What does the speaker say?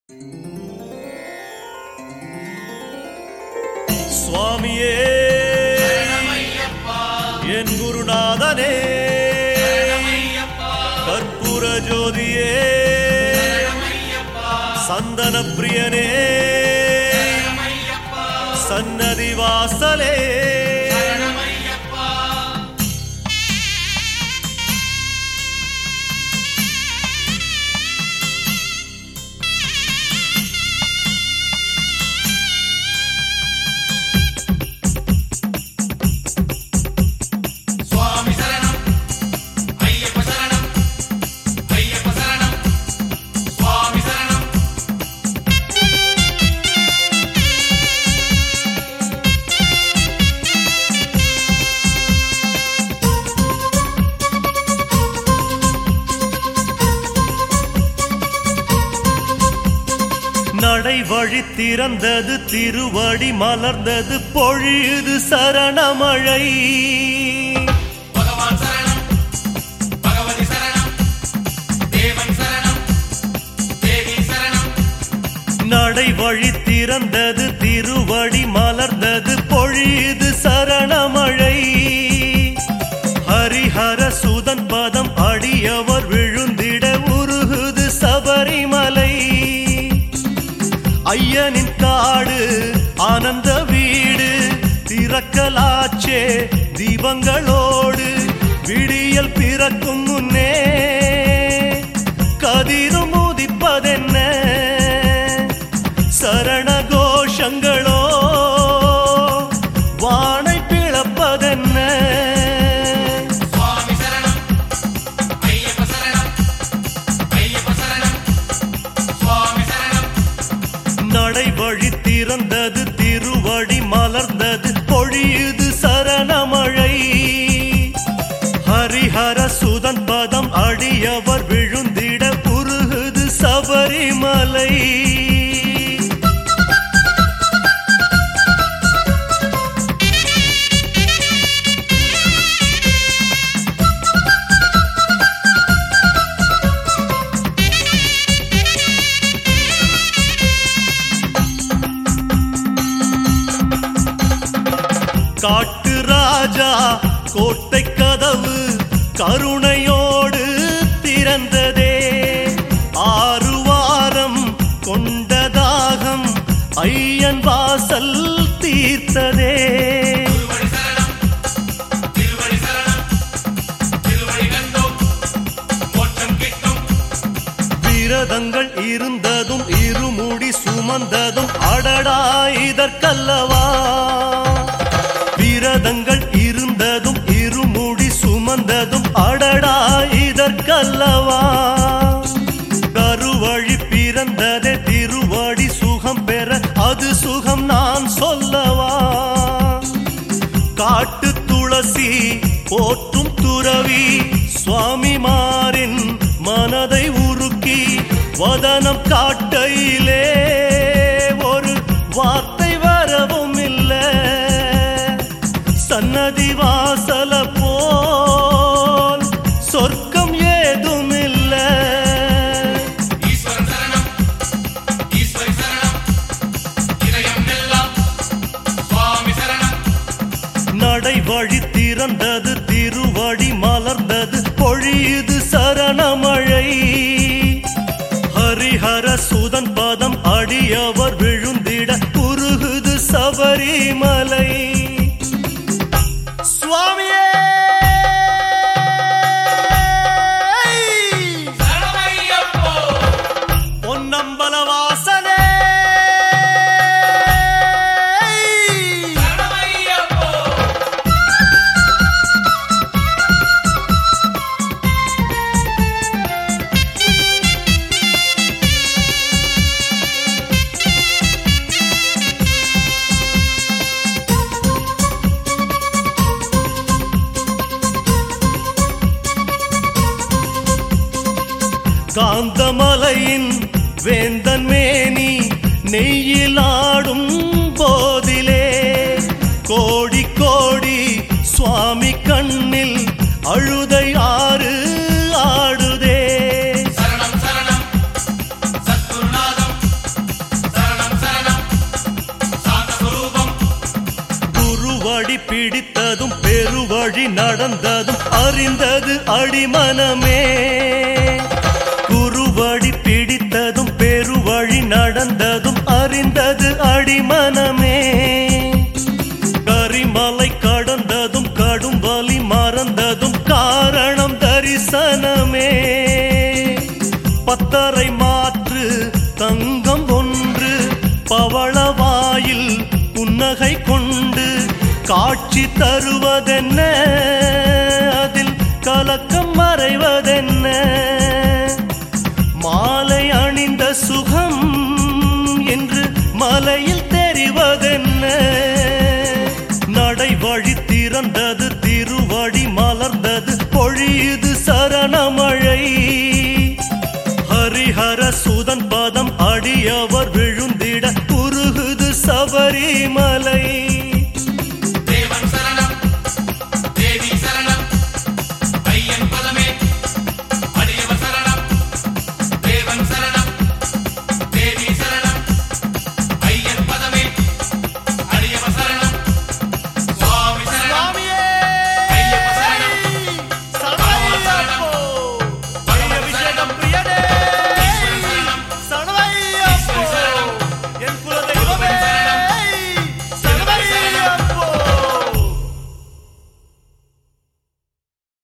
சுவாமியே என் குருநாதனே கற்பூர ஜோதியே சந்தன பிரியனே சன்னதி வாசலே சுவாமி சரணம் ஐயப்ப சரணம் ஐயப்ப சரணம் சுவாமி சரணம் நடை வழி திறந்தது திருவடி மலர்ந்தது பொழியுது சரணமழை பகவான் சரணம் பகவதி சரணம் தேவன் சரணம் தேவி சரணம் நடை வழி திறந்தது திருவடி மலர்ந்தது பொழியுது சரணமழை ஹரிஹர சுதன் பதம் அடியவர் விழுந்திட உருகுது சபரிமலை ஐயனின் காடு ஆனந்த வீடு திறக்கலாச்சே தீபங்களோடு விடியல் பிறக்கும் முன்னே கதிரும் உதிப்பதென்ன சரண கோஷங்களோ வானை பிளப்பதென்ன சுவாமி சரணம் ஐயப்ப சரணம் ஐயப்ப சரணம் சுவாமி சரணம் நடை வழி திறந்தது திருவடி மலர்ந்தது பொழியுது சரணமழை ஹரிஹர சுதன் பதம் அடியவர் விழுந்திட உருகுது சபரிமலை காட்டு ராஜா கோட்டை கதவு கருணையோடு திறந்ததே ஆறு வாரம் கொண்ட தாகம் ஐயன் வாசல் தீர்த்ததே திருவடி சரணம் திருவடி சரணம் திருவடி கண்டோம் மோட்சம் கிட்டும் விரதங்கள் இருந்ததும் இருமுடி சுமந்ததும் அடடா இதற்கல்லவா விரதங்கள் இருந்ததும் இருமுடி சுமந்ததும் அடடா இதற்கல்லவா கருவழி பிறந்ததே திருவடி சுகம் பெற அது சுகம் நான் சொல்லவா காட்டு துளசி போற்றும் துறவி சுவாமிமாரின் மனதை உருக்கி வதனம் காட்டையிலே ஒரு வார்த்தை வரவும் இல்லை சன்னதி வாசல போல் சொர்க்கம் ஏதும் இல்லை ஈஸ்வரன் சரணம் ஈஸ்வரி சரணம் இதயம் எல்லாம் சுவாமி சரணம் நடை வழி திறந்தது திருவடி மலர்ந்தது பொழியுது சரணமழை ஹரிஹர சுதன் பதம் அடியவர் விழுந்திட உருகுது சபரிமலை சுவாமியே சரணமையப்போ பொன்னம்பல வாசனே சரணமையப்போ காந்தமலையின் வேந்தன் மேனி நெய்யிலாடும் போதிலே கோடி கோடி சுவாமி கண்ணில் அழுதை ஆறு ஆடுதே சரணம் சரணம் சத்குருநாதம் பிடித்ததும் பெருவழி நடந்ததும் அறிந்தது அடிமனமே குருவழி பிடித்ததும் பெருவழி நடந்ததும் அறிந்தது அடிமனமே கரிமலை கடந்ததும் கடும் வலி மறந்ததும் காரணம் தரிசனமே பத்தரை மாற்று தங்கம் ஒன்று பவளவாயில் புன்னகை கொண்டு காட்சி தருவதென்ன அதில் கலக்கம் மறைவதென்ன மாலை அணிந்த சுகம் என்று மலையில் தெரிவதென்ன நடை வழி திறந்தது திருவடி மலர்ந்தது பொழியுது சரணமழை ஹரிஹர சுதன் பதம் அடியவர் விழுந்திட உருகுது சபரிமலை